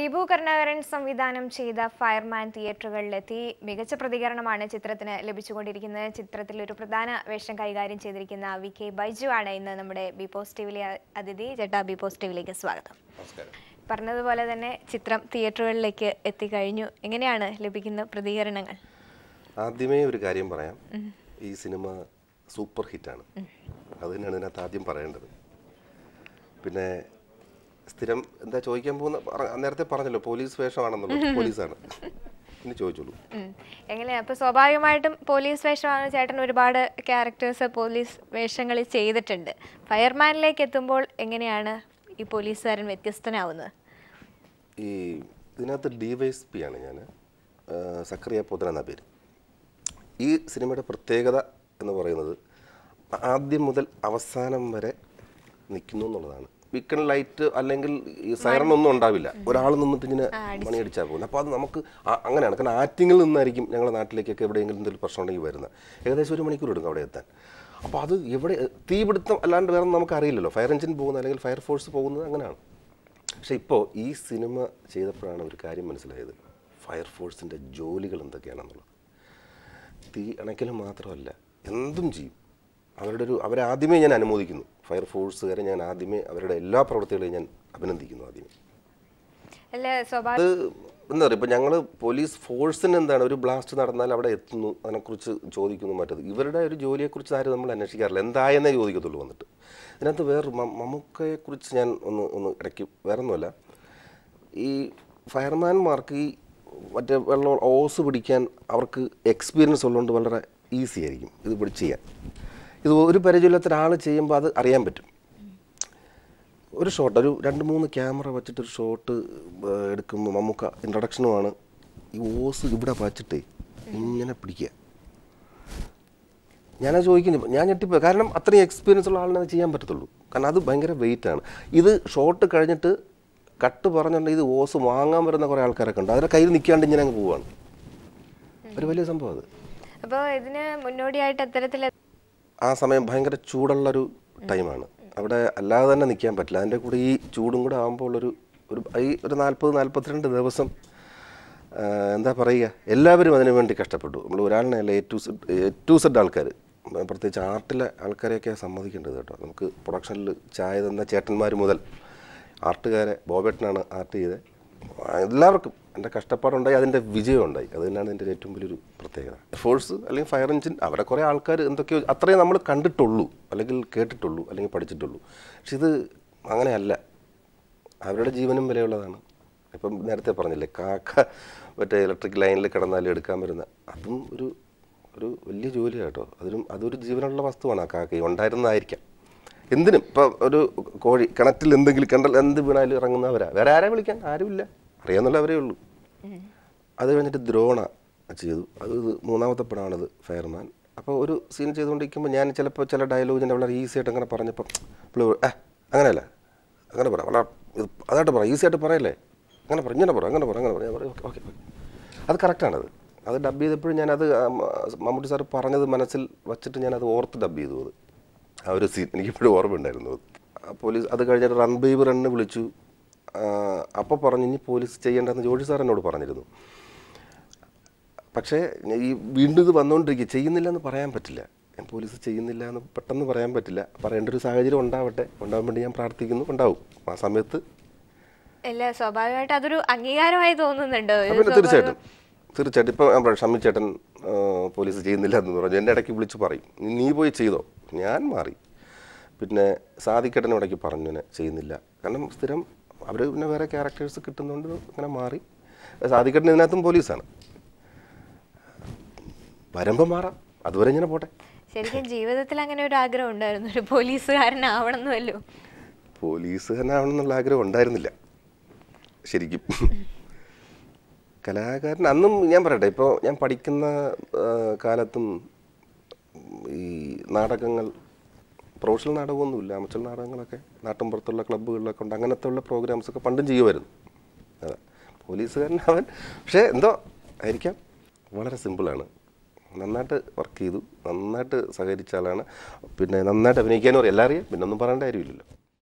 ദീപു കരുണാകരൻ സംവിധാനം ചെയ്ത ഫയർമാൻ തിയേറ്ററുകളിലെത്തി മികച്ച പ്രതികരണമാണ് ചിത്രത്തിന് ലഭിച്ചുകൊണ്ടിരിക്കുന്നത് ചിത്രത്തിൽ ഒരു പ്രധാന വേഷം കൈകാര്യം ചെയ്തിരിക്കുന്ന വി കെ ബൈജു ആണ് ഇന്ന് നമ്മുടെ ബി പോസിറ്റീവിലെ അതിഥി ചേട്ടാ ബി പോസിറ്റീവിലേക്ക് സ്വാഗതം നമസ്കാരം പറഞ്ഞതുപോലെ തന്നെ ചിത്രം തിയേറ്ററുകളിലേക്ക് എത്തിക്കഴിഞ്ഞു എങ്ങനെയാണ് ലഭിക്കുന്ന പ്രതികരണങ്ങൾ ആദ്യമേ ഒരു കാര്യം പറയാം ഈ സിനിമ സൂപ്പർ ഹിറ്റാണ് അത് തന്നെയാണ് ഇതിനകത്ത് ആദ്യം പറയേണ്ടത് പിന്നെ സ്ഥിരം എന്താ ചോദിക്കാൻ പോകുന്ന പറ- നേരത്തെ പറഞ്ഞല്ലോ പോലീസ് വേഷമാണെന്നുള്ളത് പോലീസാണ് ഇനി ചോദിച്ചോളൂ ഉം. എങ്ങനെയാ അപ്പൊ സ്വാഭാവികമായിട്ടും പോലീസ് വേഷമാണ് ചേട്ടൻ ഒരുപാട് ക്യാരക്ടേഴ്സ് പോലീസ് വേഷങ്ങളിൽ ചെയ്തിട്ടുണ്ട് ഫയർമാനിലേക്ക് എത്തുമ്പോൾ എങ്ങനെയാണ് ഈ പോലീസുകാരൻ വ്യത്യസ്തനാവുന്നത് ഈ ഇതിനകത്ത് ഡി വൈ എസ് പി ആണ് ഞാൻ സക്രിയ പോത്തൻ എന്ന പേര് ഈ സിനിമയുടെ പ്രത്യേകത എന്ന് പറയുന്നത് ആദ്യം മുതൽ അവസാനം വരെ നിൽക്കുന്നു എന്നുള്ളതാണ് ബിക്കൺ ലൈറ്റ് അല്ലെങ്കിൽ ഈ സൈറൺ ഒന്നും ഉണ്ടാവില്ല ഒരാൾ നിന്നിട്ട് ഇങ്ങനെ മണിയടിച്ചാൽ പോകുന്നത് അപ്പോൾ അത് നമുക്ക് ആ- അങ്ങനെയാണ് കാരണം ആറ്റിങ്ങിൽ നിന്നായിരിക്കും ഞങ്ങളുടെ നാട്ടിലേക്കൊക്കെ എവിടെയെങ്കിലും എന്തെങ്കിലും പ്രശ്നം ഉണ്ടെങ്കിൽ വരുന്നത് ഏകദേശം ഒരു മണിക്കൂർ എടുക്കും അവിടെ എത്താൻ അപ്പോൾ അത് എവിടെ തീപിടുത്തം അല്ലാണ്ട് വേറെ നമുക്ക് അറിയില്ലല്ലോ ഫയർ എഞ്ചിൻ പോകുന്നത് അല്ലെങ്കിൽ ഫയർ ഫോഴ്സ് പോകുന്നത് അങ്ങനെയാണ് പക്ഷെ ഇപ്പോൾ ഈ സിനിമ ചെയ്തപ്പോഴാണ് ഒരു കാര്യം മനസ്സിലായത് ഫയർഫോഴ്സിൻ്റെ ജോലികൾ എന്തൊക്കെയാണെന്നുള്ളത് തീ അണയ്ക്കലും മാത്രമല്ല എന്തും ചെയ്യും അവരുടെ ഒരു അവരെ ആദ്യമേ ഞാൻ അനുമോദിക്കുന്നു ഫയർഫോഴ്സുകാരെ ഞാൻ ആദ്യമേ അവരുടെ എല്ലാ പ്രവൃത്തികളെയും ഞാൻ അഭിനന്ദിക്കുന്നു ആദ്യമേ അല്ല സ്വാഭാവിക അത് എന്താ പറയുക ഇപ്പം ഞങ്ങൾ പോലീസ് ഫോഴ്സിന് എന്താണ് ഒരു ബ്ലാസ്റ്റ് നടന്നാൽ അവിടെ എത്തുന്നു അതിനെക്കുറിച്ച് ചോദിക്കുന്നു മറ്റത് ഇവരുടെ ഒരു ജോലിയെക്കുറിച്ച് ആരും നമ്മൾ അന്വേഷിക്കാറില്ല എന്തായെന്നേ ചോദിക്കത്തുള്ളൂ വന്നിട്ട് ഇതിനകത്ത് വേറെ മമ്മൂക്കയെക്കുറിച്ച് ഞാൻ ഒന്ന് ഒന്ന് ഇടയ്ക്ക് വേറെ ഒന്നുമല്ല ഈ ഫയർമാൻമാർക്ക് ഈ മറ്റേ വെള്ളം ഓസ് പിടിക്കാൻ അവർക്ക് എക്സ്പീരിയൻസ് ഉള്ളതുകൊണ്ട് വളരെ ഈസി ആയിരിക്കും ഇത് പിടിച്ച് ചെയ്യാൻ ഇത് ഒരു പരിചയമില്ലാത്ത ഒരാൾ ചെയ്യുമ്പോൾ അത് അറിയാൻ പറ്റും ഒരു ഷോട്ട് ഒരു രണ്ട് മൂന്ന് ക്യാമറ വെച്ചിട്ട് ഒരു ഷോട്ട് എടുക്കുമ്പോൾ മമ്മൂക്ക ഇൻട്രൊഡക്ഷനുമാണ് ഈ ഓസ് ഇവിടെ വച്ചിട്ടേ ഇങ്ങനെ പിടിക്കുക ഞാനത് ചോദിക്കുന്നു ഞാൻ ഞെട്ടിപ്പോയി കാരണം അത്രയും എക്സ്പീരിയൻസ് ഉള്ള ആളിനെ അത് ചെയ്യാൻ പറ്റത്തുള്ളൂ കാരണം അത് ഭയങ്കര വെയിറ്റ് ആണ് ഇത് ഷോട്ട് കഴിഞ്ഞിട്ട് കട്ട് പറഞ്ഞിട്ടുണ്ടെങ്കിൽ ഇത് ഓസ് വാങ്ങാൻ വരുന്ന കുറേ ആൾക്കാരൊക്കെ ഉണ്ട് അവരുടെ കയ്യിൽ നിൽക്കാണ്ട് ഇങ്ങനെ അങ്ങ് പോവാണ് ഒരു വലിയ സംഭവം അത് അപ്പോൾ ഇതിന് മുന്നോടിയായിട്ട് അത്തരത്തിൽ ആ സമയം ഭയങ്കര ചൂടുള്ളൊരു ടൈമാണ് അവിടെ അല്ലാതെ തന്നെ നിൽക്കാൻ പറ്റില്ല അതിൻ്റെ കൂടെ ഈ ചൂടും കൂടെ ആകുമ്പോൾ ഉള്ളൊരു ഒരു ഈ ഒരു നാൽപ്പത് നാൽപ്പത്തിരണ്ട് ദിവസം ആ, എന്താ പറയുക എല്ലാവരും അതിനു വേണ്ടി കഷ്ടപ്പെട്ടു നമ്മൾ ഒരാളിനെ അല്ല A to Z A to Z ആൾക്കാർ പ്രത്യേകിച്ച് ആർട്ടിലെ ആൾക്കാരെയൊക്കെ സമ്മതിക്കേണ്ടത് കേട്ടോ നമുക്ക് പ്രൊഡക്ഷനിൽ ചായ തന്ന ചേട്ടന്മാർ മുതൽ ആർട്ടുകാരെ ബോബേട്ടനാണ് ആർട്ട് ചെയ്തത് എല്ലാവർക്കും എൻ്റെ കഷ്ടപ്പാടുണ്ടായി അതിൻ്റെ വിജയം ഉണ്ടായി അത് തന്നെയാണ് എൻ്റെ ഏറ്റവും വലിയൊരു പ്രത്യേകത ഫോഴ്സ് അല്ലെങ്കിൽ ഫയർ എഞ്ചിൻ അവരെ കുറേ ആൾക്കാർ എന്തൊക്കെയോ അത്രയും നമ്മൾ കണ്ടിട്ടുള്ളൂ അല്ലെങ്കിൽ കേട്ടിട്ടുള്ളൂ അല്ലെങ്കിൽ പഠിച്ചിട്ടുള്ളൂ പക്ഷെ ഇത് അങ്ങനെയല്ല അവരുടെ ജീവനും വിലയുള്ളതാണ് ഇപ്പം നേരത്തെ പറഞ്ഞില്ലേ കാക്ക മറ്റേ ഇലക്ട്രിക് ലൈനിൽ കിടന്നാലും എടുക്കാൻ വരുന്ന അതും ഒരു ഒരു വലിയ ജോലിയാണ് കേട്ടോ അതിനും അതൊരു ജീവനുള്ള വസ്തുവാണ് ആ കാക്കയും ഉണ്ടായിരുന്നതായിരിക്കാം എന്തിനും ഇപ്പം ഒരു കോഴി കിണറ്റിൽ എന്തെങ്കിലും കണ്ടാൽ എന്ത് വീണാലും ഇറങ്ങുന്നവരാ വേറെ ആരെ വിളിക്കാൻ ആരുമില്ല അറിയാന്നുള്ളവരേ ഉള്ളൂ അത് കഴിഞ്ഞിട്ട് ദ്രോണ ചെയ്തു അത് ഇത് മൂന്നാമത്തെ പടമാണത് ഫയർമാൻ അപ്പോൾ ഒരു സീൻ ചെയ്തുകൊണ്ടിരിക്കുമ്പോൾ ഞാൻ ചിലപ്പോൾ ചില ഡയലോഗിൻ്റെ വളരെ ഈസി ആയിട്ട് അങ്ങനെ പറഞ്ഞപ്പോൾ പുള്ളി പറയും, ഏ അങ്ങനെയല്ല അങ്ങനെ പറ വളരെ ഇത് അതായിട്ട് പറ ഈസി ആയിട്ട് പറയല്ലേ അങ്ങനെ പറ ഇങ്ങനെ പറ അങ്ങനെ പറ അങ്ങനെ പറ ഞാൻ പറയും ഓക്കെ ഓക്കെ അത് കറക്റ്റാണത് അത് ഡബ് ചെയ്തപ്പോഴും ഞാനത് ആ, മ- മമ്മൂട്ടി സാർ പറഞ്ഞത് മനസ്സിൽ വച്ചിട്ട് ഞാനത് ഓർത്ത് ഡബ് ചെയ്തു അത് ആ ഒരു സീൻ എനിക്കിപ്പോഴും ഓർമ്മയുണ്ടായിരുന്നു അത് ആ പോലീസ് അത് കഴിഞ്ഞിട്ട് റൺ ബേബ് റണ്ണ് വിളിച്ചു അപ്പോൾ പറഞ്ഞു ഇനി പോലീസ് ചെയ്യേണ്ടതെന്ന് ജോഷി സാർ എന്നോട് പറഞ്ഞിരുന്നു പക്ഷേ ഈ വീണ്ടും ഇത് വന്നുകൊണ്ടിരിക്കുക ചെയ്യുന്നില്ല എന്ന് പറയാൻ പറ്റില്ല ഞാൻ പോലീസ് ചെയ്യുന്നില്ല എന്ന് പെട്ടെന്ന് പറയാൻ പറ്റില്ല പറയേണ്ട ഒരു സാഹചര്യം ഉണ്ടാവട്ടെ ഉണ്ടാവാൻ വേണ്ടി ഞാൻ പ്രാർത്ഥിക്കുന്നു ഉണ്ടാവും ആ സമയത്ത് അല്ല സ്വാഭാവികമായിട്ട് അതൊരു അംഗീകാരമായി തോന്നുന്നുണ്ടോ ഇത് പിന്നെ തീർച്ചയായിട്ടും തീർച്ചയായിട്ടും ഇപ്പം ഞാൻ പറയാം ഷമ്മി ചേട്ടൻ ആ, പോലീസ് ചെയ്യുന്നില്ല എന്ന് പറഞ്ഞു എൻ്റെ ഇടയ്ക്ക് വിളിച്ച് പറയും "നീ- നീ പോയി ചെയ്തോ ഞാൻ മാറി പിന്നെ സാദിക്കേട്ടൻ ഇടയ്ക്ക് പറഞ്ഞു "ഞാൻ ചെയ്യുന്നില്ല കാരണം സ്ഥിരം അവർ പിന്നെ വേറെ ക്യാരക്ടേഴ്സ് കിട്ടുന്നതുകൊണ്ട് അങ്ങനെ മാറി സാദിക്കേട്ടൻ ഇതിനകത്തും പോലീസാണ് വരുമ്പോൾ മാറാം അതുവരെ ഇങ്ങനെ പോട്ടെ ശരിക്കും ജീവിതത്തിൽ അങ്ങനെ ഒരു ആഗ്രഹം ഉണ്ടായിരുന്നു ഒരു പോലീസുകാരനാവണമെന്നുമല്ലോ പോലീസുകാരനാവണമെന്നുള്ള ആഗ്രഹം ഉണ്ടായിരുന്നില്ല ശരിക്കും കലാകാരൻ അന്നും ഞാൻ പറയട്ടെ ഇപ്പോൾ ഞാൻ പഠിക്കുന്ന ആ, കാലത്തും ഈ നാടകങ്ങൾ പ്രൊഫഷണൽ നാടകമൊന്നുമില്ല അമച്ചൽ നാടകങ്ങളൊക്കെ നാട്ടിൻപുറത്തുള്ള ക്ലബ്ബുകളിലൊക്കെ ഉണ്ട് അങ്ങനത്തെ ഉള്ള പ്രോഗ്രാംസ് ഒക്കെ പണ്ടും ചെയ്യുമായിരുന്നു അതെ പോലീസുകാരനാവൻ പക്ഷേ എന്തോ ആയിരിക്കാം വളരെ സിമ്പിളാണ് നന്നായിട്ട് വർക്ക് ചെയ്തു നന്നായിട്ട് സഹകരിച്ച ആളാണ് പിന്നെ നന്നായിട്ട് അഭിനയിക്കാനും അറിയാം എല്ലാം അറിയാം പിന്നെ ഒന്നും പറയേണ്ട കാര്യമില്ലല്ലോ